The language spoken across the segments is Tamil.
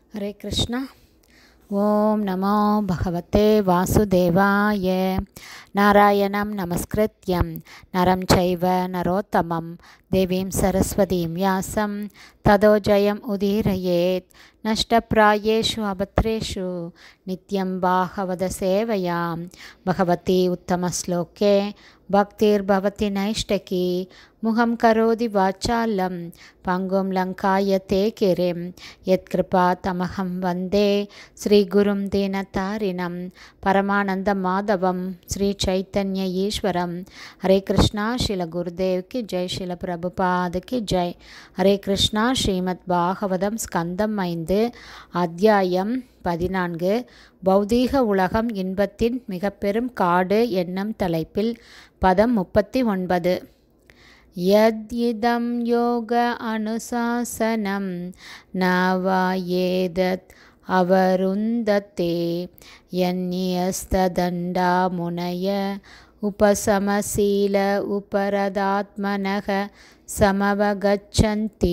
हरे कृष्णा ॐ नमो भगवते वासुदेवाय नारायणं नमस्कृत्यं नरं चैव नरोत्तमं देवीं सरस्वतीं व्यासं ततो जयम् उदीरयेत् नष्टप्रायेषु अभद्रेषु नित्यं बाहवदसेवयां भगवती उत्तमश्लोके भक्तिर्भवति नैष्टकी मुखं करोति वाचालं पङ्गुं लङ्कायते गिरिं यत्कृपा तमहं वन्दे श्रीगुरुं दीनतारिणं परमानन्दमाधवं श्रीचैतन्य ईश्वरं हरे कृष्णा शिल गुरुदेव की जय शिल प्रभुपाद की जय ஹரே கிருஷ்ணா ஸ்ரீமத் பாகவதம் ஸ்கந்தம் ஐந்து அத்தியாயம் பதினான்கு பௌதீக உலகம் இன்பத்தின் மிக பெரும் காடு என்னும் தலைப்பில் பதம் முப்பத்தி ஒன்பது யத்யிதம் யோக அனுசாசனம் நவாயேதத் அவருந்தத்தே யன்யஸ்ததண்டா முனய உபசமசீல உபரதாத்மனக சமவகச்சந்தி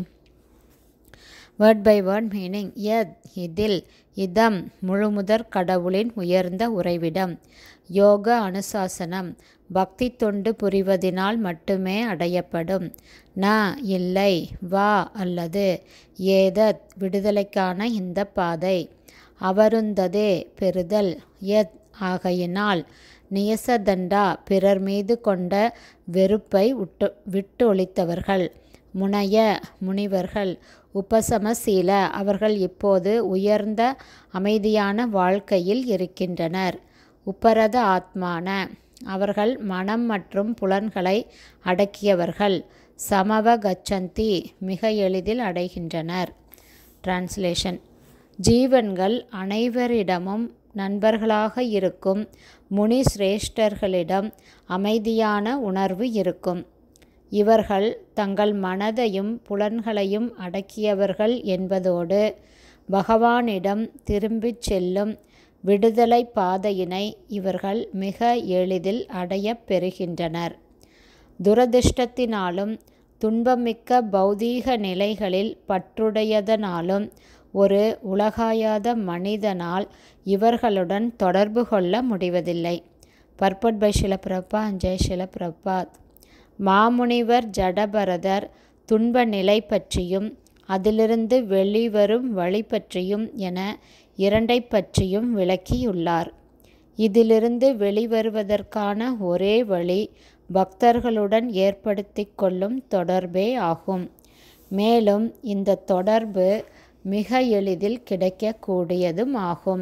வேர்ட் பை வேர்ட் மீனிங் யத் இதில் இதம் முழுமுதற் கடவுளின் உயர்ந்த உறைவிடம் யோக அனுசாசனம் பக்தி தொண்டு புரிவதினால் மட்டுமே அடையப்படும் ந இல்லை வா அல்லது ஏதத் விடுதலைக்கான இந்த பாதை அவருந்ததே பெறுதல் யத் ஆகையினால் நியசதண்டா பிறர் மீது கொண்ட வெறுப்பை விட்டு விட்டு ஒழித்தவர்கள் முனைய முனிவர்கள் உபசமசீல அவர்கள் இப்போது உயர்ந்த அமைதியான வாழ்க்கையில் இருக்கின்றனர் உப்பரத ஆத்மான அவர்கள் மனம் மற்றும் புலன்களை அடக்கியவர்கள் சமவ கச்சந்தி மிக எளிதில் அடைகின்றனர் டிரான்ஸ்லேஷன் ஜீவன்கள் அனைவரிடமும் நண்பர்களாக இருக்கும் முனி சிரேஷ்டர்களிடம் அமைதியான உணர்வு இருக்கும் இவர்கள் தங்கள் மனதையும் புலன்களையும் அடக்கியவர்கள் என்பதோடு பகவானிடம் திரும்பிச் செல்லும் விடுதலை பாதையினை இவர்கள் மிக எளிதில் அடையப் பெறுகின்றனர் துரதிர்ஷ்டத்தினாலும் துன்பமிக்க பௌதீக நிலைகளில் பற்றுடையதனாலும் ஒரு உலகாயாத மனிதனால் இவர்களுடன் தொடர்பு கொள்ள முடிவதில்லை பர்பட் பை ஷிலப்பிரபா ஜெய் ஷிலப்பிரபாத் மாமுனிவர் ஜடபரதர் துன்ப நிலை பற்றியும் அதிலிருந்து வெளிவரும் வழி பற்றியும் என இரண்டை பற்றியும் விளக்கியுள்ளார் இதிலிருந்து வெளிவருவதற்கான ஒரே வழி பக்தர்களுடன் ஏற்படுத்தி கொள்ளும் தொடர்பே ஆகும் மேலும் இந்த தொடர்பு மிக எளிதில் கிடைக்கக்கூடியதும் ஆகும்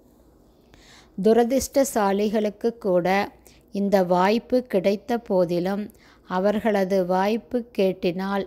துரதிர்ஷ்டசாலிகளுக்கு கூட இந்த வாய்ப்பு கிடைத்த போதிலும் அவர்களது வாய்ப்பு கேட்டினால்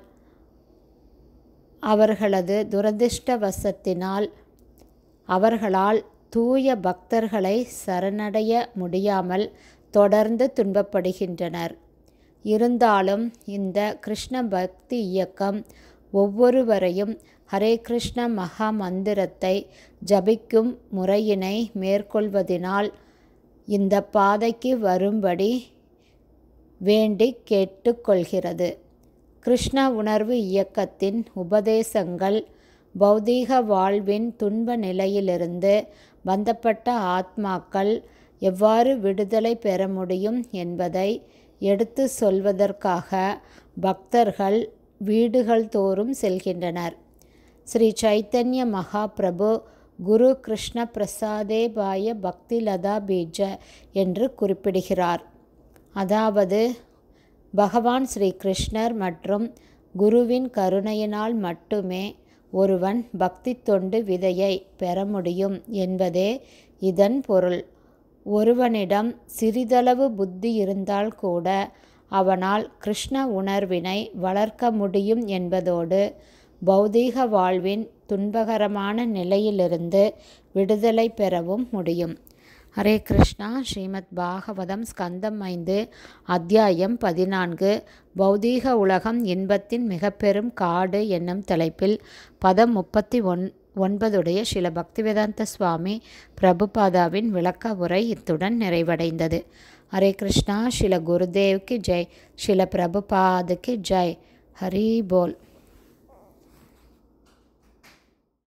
அவர்களது துரதிர்ஷ்டவசத்தினால் அவர்களால் தூய பக்தர்களை சரணடைய முடியாமல் தொடர்ந்து துன்பப்படுகின்றனர் இருந்தாலும் இந்த கிருஷ்ண பக்தி இயக்கம் ஒவ்வொருவரையும் ஹரே கிருஷ்ண மகா மந்திரத்தை ஜபிக்கும் முறையினை மேற்கொள்வதினால் இந்த பாதைக்கு வரும்படி வேண்டி கேட்டுக்கொள்கிறது கிருஷ்ண உணர்வு இயக்கத்தின் உபதேசங்கள் பௌதீக வாழ்வின் துன்ப நிலையிலிருந்து பந்தப்பட்ட ஆத்மாக்கள் எவ்வாறு விடுதலை பெற முடியும் என்பதை எடுத்து சொல்வதற்காக பக்தர்கள் வீடுகள் தோறும் செல்கின்றனர் ஸ்ரீ சைத்தன்ய மகாபிரபு குரு கிருஷ்ண பிரசாதே பாய பக்தி லதா பீஜ என்று குறிப்பிடுகிறார் அதாவது பகவான் ஸ்ரீ கிருஷ்ணர் மற்றும் குருவின் கருணையினால் மட்டுமே ஒருவன் பக்தி தொண்டு விதையை பெற முடியும் என்பதே இதன் பொருள் ஒருவனிடம் சிறிதளவு புத்தி இருந்தால் கூட அவனால் கிருஷ்ண உணர்வினை வளர்க்க முடியும் என்பதோடு பௌதீக வாழ்வின் துன்பகரமான நிலையிலிருந்து விடுதலை பெறவும் முடியும் ஹரே கிருஷ்ணா ஸ்ரீமத் பாகவதம் ஸ்கந்தம் ஐந்து அத்தியாயம் பதினான்கு பௌதீக உலகம் இன்பத்தின் மிக பெரும் காடு என்னும் தலைப்பில் பதம் முப்பத்தி ஒன் ஒன்பதுடைய சில பக்திவேதாந்த சுவாமி பிரபுபாதாவின் விளக்க உரை இத்துடன் நிறைவடைந்தது ஹரே கிருஷ்ணா ஸ்ரீல குருதேவ்க்கு ஜெய் ஸ்ரீல பிரபுபாதுக்கு ஜெய் ஹரி போல்